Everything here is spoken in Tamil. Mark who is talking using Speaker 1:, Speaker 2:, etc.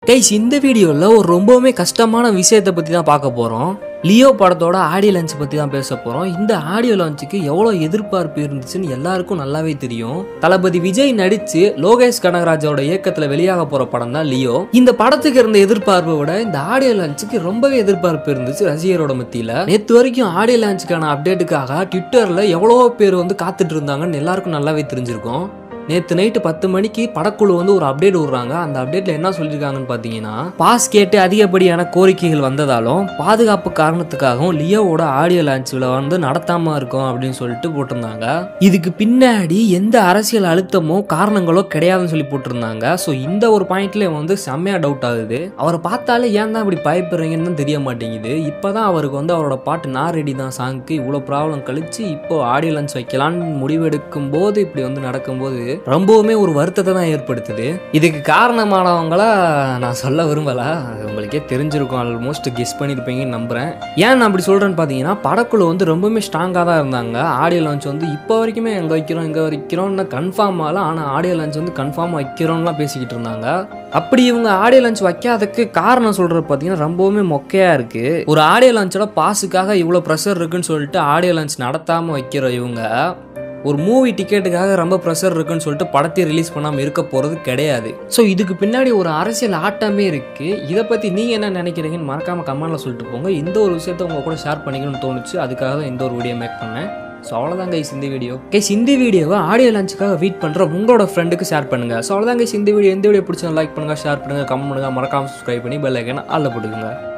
Speaker 1: கைஸ் இந்த வீடியோவில் ஒரு ரொம்பவுமே கஷ்டமான விஷயத்தை பற்றி தான் பார்க்க போகிறோம் லியோ படத்தோட ஆடியோ லான்ச் பற்றி தான் பேச போகிறோம் இந்த ஆடியோ லான்ச்சுக்கு எவ்வளோ எதிர்பார்ப்பு இருந்துச்சுன்னு எல்லாருக்கும் நல்லாவே தெரியும் தளபதி விஜய் நடித்து லோகேஷ் கனகராஜோட இயக்கத்தில் வெளியாக போகிற படம் தான் லியோ இந்த படத்துக்கு இருந்த எதிர்பார்ப்பை விட இந்த ஆடியோ லான்ச்சுக்கு ரொம்பவே எதிர்பார்ப்பு இருந்துச்சு ரசிகரோட மத்தியில் நேற்று வரைக்கும் ஆடியோ லான்ச்சுக்கான அப்டேட்டுக்காக ட்விட்டரில் எவ்வளோ பேர் வந்து காத்துட்டு இருந்தாங்கன்னு எல்லாருக்கும் நல்லாவே தெரிஞ்சிருக்கும் நேற்று நைட்டு பத்து மணிக்கு படக்குழு வந்து ஒரு அப்டேட் விடுறாங்க அந்த அப்டேட்ல என்ன சொல்லியிருக்காங்கன்னு பார்த்தீங்கன்னா பாஸ் கேட்டு அதிகப்படியான கோரிக்கைகள் வந்ததாலும் பாதுகாப்பு காரணத்துக்காகவும் லியோவோட ஆடியோ லான்ச்சில் வந்து நடத்தாம இருக்கோம் அப்படின்னு சொல்லிட்டு போட்டிருந்தாங்க இதுக்கு பின்னாடி எந்த அரசியல் அழுத்தமோ காரணங்களோ கிடையாதுன்னு சொல்லி போட்டிருந்தாங்க ஸோ இந்த ஒரு பாயிண்ட்ல வந்து செம்மையா டவுட் ஆகுது அவரை பார்த்தாலே ஏன் தான் இப்படி பயப்படுறீங்கன்னு தான் தெரிய மாட்டேங்குது இப்போதான் அவருக்கு வந்து அவரோட பாட்டு நான் ரெடி தான் சாங்க்கு இவ்வளோ ப்ராப்ளம் கழிச்சு இப்போ ஆடியோ லான்ச் வைக்கலான்னு முடிவெடுக்கும் போது இப்படி வந்து நடக்கும்போது ரொம்பவுமே ஒரு வருத்தத்தை தான் ஏற்படுத்துது இதுக்கு காரணமானவங்கள நான் சொல்ல விரும்பல அது உங்களுக்கே தெரிஞ்சிருக்கும் ஆல்மோஸ்ட் கெஸ் பண்ணியிருப்பீங்கன்னு நம்புறேன் ஏன் நான் அப்படி சொல்றேன்னு பார்த்தீங்கன்னா படக்குழு வந்து ரொம்பவுமே ஸ்ட்ராங்காக தான் இருந்தாங்க ஆடியோ லான்ச் வந்து இப்போ வரைக்குமே எங்கே வைக்கிறோம் எங்கே வைக்கிறோம்னு கன்ஃபார்ம் ஆகல ஆனால் ஆடியோ லான்ச் வந்து கன்ஃபார்ம் வைக்கிறோம்லாம் பேசிக்கிட்டு இருந்தாங்க அப்படி இவங்க ஆடியோ லான்ச் வைக்காததுக்கு காரணம் சொல்றது பார்த்தீங்கன்னா ரொம்பவுமே மொக்கையா இருக்கு ஒரு ஆடியோ லான்ச்சோட பாஸுக்காக இவ்வளோ ப்ரெஷர் இருக்குன்னு சொல்லிட்டு ஆடியோ லான்ச் நடத்தாம வைக்கிற இவங்க ஒரு மூவி டிக்கெட்டுக்காக ரொம்ப ப்ரெஷர் இருக்குன்னு சொல்லிட்டு படத்தை ரிலீஸ் பண்ணாமல் இருக்க போகிறது கிடையாது ஸோ இதுக்கு பின்னாடி ஒரு அரசியல் ஆட்டமே இருக்குது இதை பற்றி நீங்கள் என்ன நினைக்கிறீங்கன்னு மறக்காமல் கமெண்ட்டில் சொல்லிட்டு போங்க இந்த ஒரு விஷயத்த உங்கள் கூட ஷேர் பண்ணிக்கணும்னு தோணுச்சு அதுக்காக தான் இந்த ஒரு வீடியோ மேக் பண்ணேன் ஸோ அவ்வளோதான் கைஸ் இந்த வீடியோ கைஸ் இந்த வீடியோவை ஆடியோ லான்ச்சுக்காக வெயிட் பண்ணுற உங்களோட ஃப்ரெண்டுக்கு ஷேர் பண்ணுங்கள் ஸோ அவ்வளோதான் கைஸ் இந்த வீடியோ எந்த வீடியோ பிடிச்சா லைக் பண்ணுங்கள் ஷேர் பண்ணுங்கள் கமெண்ட் பண்ணுங்கள் மறக்காமல் சப்ஸ்கிரைப் பண்ணி பெல் ஐக்கனை ஆளில் போட்டுக்கோங்க